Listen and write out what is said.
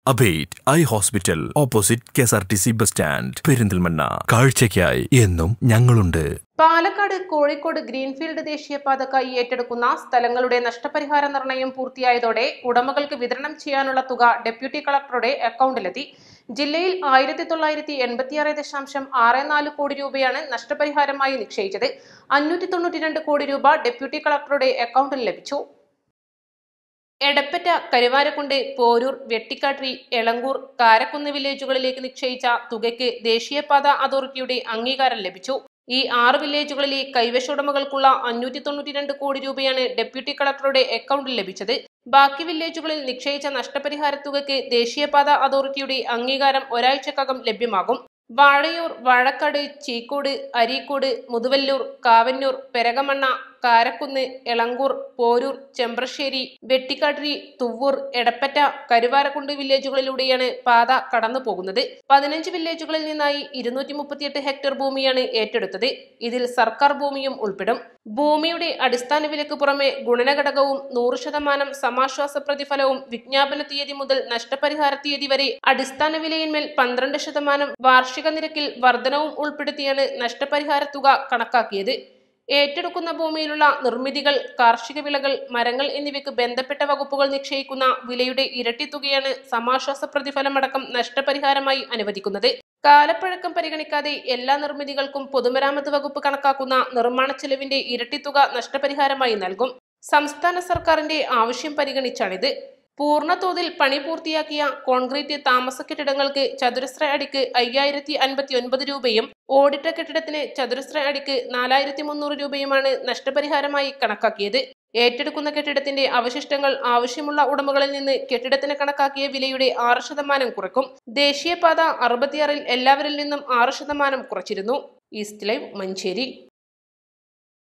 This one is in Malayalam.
അബേറ്റ് eye hospital opposite K S R T C bus stand Perinthalmanna കാഴ്ചയ്ക്കായി എന്നും ഞങ്ങളുണ്ട് പാലക്കാട് കോഴിക്കോട് ഗ്രീൻഫീൽഡ് ദേശീയപാതക്കായി ഏറ്റെടുക്കുന്ന സ്ഥലങ്ങളുടെ നഷ്ടപരിഹാര നിർണയം പൂർത്തിയായതോടെ ഉടമകൾക്ക് വിതരണം ചെയ്യാനുള്ള തുക ഡെപ്യൂട്ടി കളക്ടറുടെ അക്കൗണ്ടിലെത്തി ജില്ലയിൽ ആയിരത്തി തൊള്ളായിരത്തി എൺപത്തിയാറ് ദശാംശം ആറ് നാല് കോടി രൂപയാണ് നഷ്ടപരിഹാരമായി നിക്ഷയിച്ചത് അഞ്ഞൂറ്റി തൊണ്ണൂറ്റി രണ്ട് കോടി രൂപ ഡെപ്യൂട്ടി കളക്ടറുടെ അക്കൗണ്ടിൽ ലഭിച്ചു എടപ്പറ്റ കരുവാരക്കുണ്ട് പോരൂർ വെട്ടിക്കാട്ടി എളങ്കൂർ കാരക്കുന്ന് വില്ലേജുകളിലേക്ക് നിക്ഷയിച്ച തുകയ്ക്ക് ദേശീയപാത അതോറിറ്റിയുടെ അംഗീകാരം ലഭിച്ചു ഈ ആറ് വില്ലേജുകളിലെ കൈവശ ഉടമകൾക്കുള്ള അഞ്ഞൂറ്റി തൊണ്ണൂറ്റി രണ്ട് കോടി രൂപയാണ് ഡെപ്യൂട്ടി കളക്ടറുടെ അക്കൗണ്ടിൽ ലഭിച്ചത് ബാക്കി വില്ലേജുകളിൽ നിക്ഷയിച്ച നഷ്ടപരിഹാര തുകയ്ക്ക് ദേശീയപാത അതോറിറ്റിയുടെ അംഗീകാരം ഒരാഴ്ചക്കകം ലഭ്യമാകും വാഴയൂർ വാഴക്കാട് ചീക്കോട് അരീക്കോട് മുതുവല്ലൂർ കാവന്നൂർ പെരകമണ്ണ കാരക്കുന്ന് എളങ്കൂർ പോരൂർ ചെമ്പ്രശ്ശേരി വെട്ടിക്കാട്ടിരി തുവ്വൂർ എടപ്പറ്റ കരുവാരക്കുണ്ട് വില്ലേജുകളിലൂടെയാണ് പാത കടന്നു പോകുന്നത് പതിനഞ്ച് വില്ലേജുകളിൽ നിന്നായി ഇരുന്നൂറ്റി മുപ്പത്തിയെട്ട് ഹെക്ടർ ഭൂമിയാണ് ഏറ്റെടുത്തത് ഇതിൽ സർക്കാർ ഭൂമിയും ഉൾപ്പെടും ഭൂമിയുടെ അടിസ്ഥാന വിലക്ക് പുറമെ ഗുണനഘടകവും നൂറ് ശതമാനം സമാശ്വാസ പ്രതിഫലവും വിജ്ഞാപന തീയതി മുതൽ നഷ്ടപരിഹാര തീയതി വരെ അടിസ്ഥാന വിലയിന്മേൽ പന്ത്രണ്ട് ശതമാനം വാർഷിക നിരക്കിൽ വർധനവും ഉൾപ്പെടുത്തിയാണ് നഷ്ടപരിഹാര തുക കണക്കാക്കിയത് ഏറ്റെടുക്കുന്ന ഭൂമിയിലുള്ള നിർമ്മിതികൾ കാർഷിക വിളകൾ മരങ്ങൾ എന്നിവയ്ക്ക് ബന്ധപ്പെട്ട വകുപ്പുകൾ നിക്ഷയിക്കുന്ന വിലയുടെ ഇരട്ടി തുകയാണ് സമാശ്വാസ പ്രതിഫലമടക്കം നഷ്ടപരിഹാരമായി അനുവദിക്കുന്നത് കാലപ്പഴക്കം പരിഗണിക്കാതെ എല്ലാ നിർമ്മിതികൾക്കും പൊതുമരാമത്ത് വകുപ്പ് കണക്കാക്കുന്ന നിർമ്മാണ ചെലവിന്റെ ഇരട്ടി തുക നഷ്ടപരിഹാരമായി നൽകും സംസ്ഥാന സർക്കാരിന്റെ ആവശ്യം പരിഗണിച്ചാണിത് പൂർണ്ണ തോതിൽ പണി പൂർത്തിയാക്കിയ കോൺക്രീറ്റ് താമസ കെട്ടിടങ്ങൾക്ക് ചതുരശ്ര അടിക്ക് അയ്യായിരത്തി അൻപത്തി ഒൻപത് രൂപയും ഓടിട്ട കെട്ടിടത്തിന് ചതുരശ്ര അടിക്ക് നാലായിരത്തി മുന്നൂറ് രൂപയുമാണ് നഷ്ടപരിഹാരമായി കണക്കാക്കിയത് ഏറ്റെടുക്കുന്ന കെട്ടിടത്തിന്റെ അവശിഷ്ടങ്ങൾ ആവശ്യമുള്ള ഉടമകളിൽ നിന്ന് കെട്ടിടത്തിന് കണക്കാക്കിയ വിലയുടെ ആറ് ശതമാനം കുറക്കും ദേശീയപാത അറുപത്തിയാറിൽ എല്ലാവരിൽ നിന്നും ആറ് ശതമാനം കുറച്ചിരുന്നു ഈസ്റ്റ് ലൈവ് മഞ്ചേരി